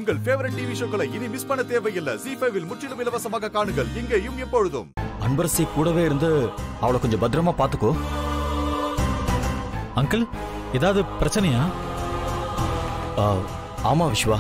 உங்கள் favourite TV ஷோக்களை இனி miss பண்ண தேவையில்லை ஜி ஃபைவில் முற்றிலும் இலவசமாக காணுங்கள் இங்கேயும் எப்பொழுதும் அன்பரசி கூடவே இருந்து அவளை கொஞ்சம் பத்திரமா பாத்துக்கோ அங்கிள் ஏதாவது பிரச்சனையா ஆ, ஆமா விஸ்வா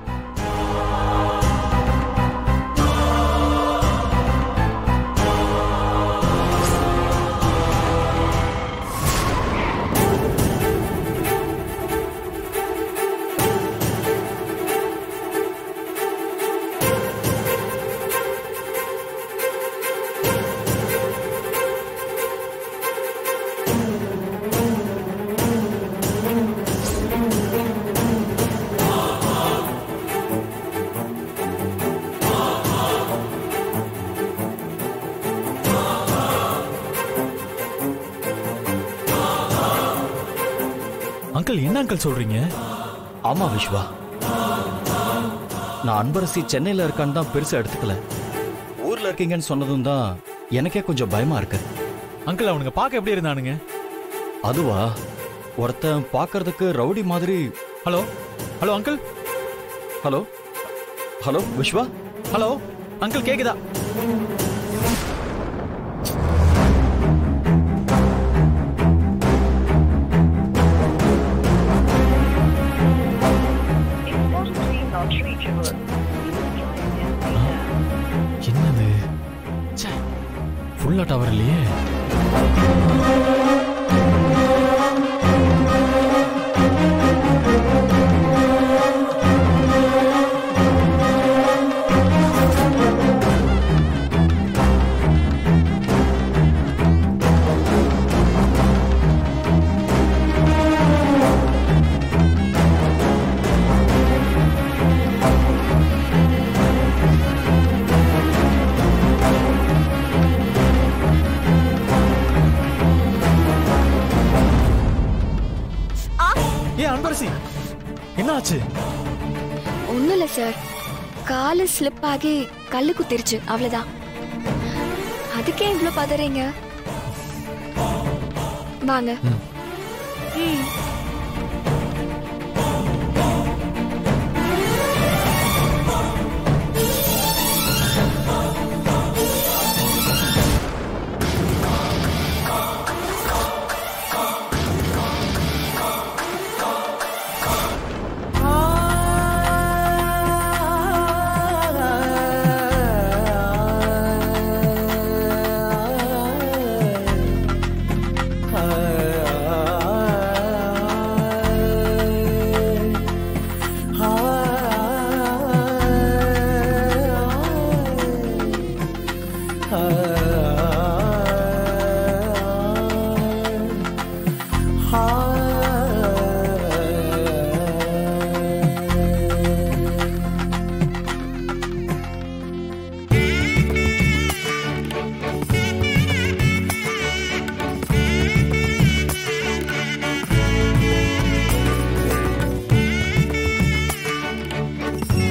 அங்கிள் என்ன அங்கிள் சொல்றீங்க ஆமா விஸ்வா நான் அன்பரசி சென்னையில இருக்கான்னு தான் பெருசா எடுத்துக்கல ஊர்ல இருக்கீங்கன்னு சொன்னதும் தான் எனக்கே கொஞ்சம் பயமா இருக்கு அங்கிள் அவனுங்க பார்க்க எப்படி இருந்தானுங்க அதுவா ஒருத்தன் பார்க்கறதுக்கு ரவுடி மாதிரி hello hello uncle hello hello Vishwa hello uncle கேக்குதா Importantly not reachable. என்னது ஃபுல்லா டவர் இல்லையே ஏன் அன்பரசி என்ன ஆச்சு ஒண்ணும் இல்ல சார் காலு ஸ்லிப் ஆகி கல்லு குத்திருச்சு அவ்வளவுதான் அதுக்கே இவ்ளோ பதறீங்க வாங்க ம்.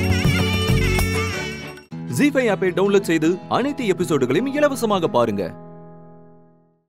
ஜி ஃபைவ் ஆப்பை டவுன்லோட் செய்து அனைத்து எபிசோடுகளையும் இலவசமாக பாருங்க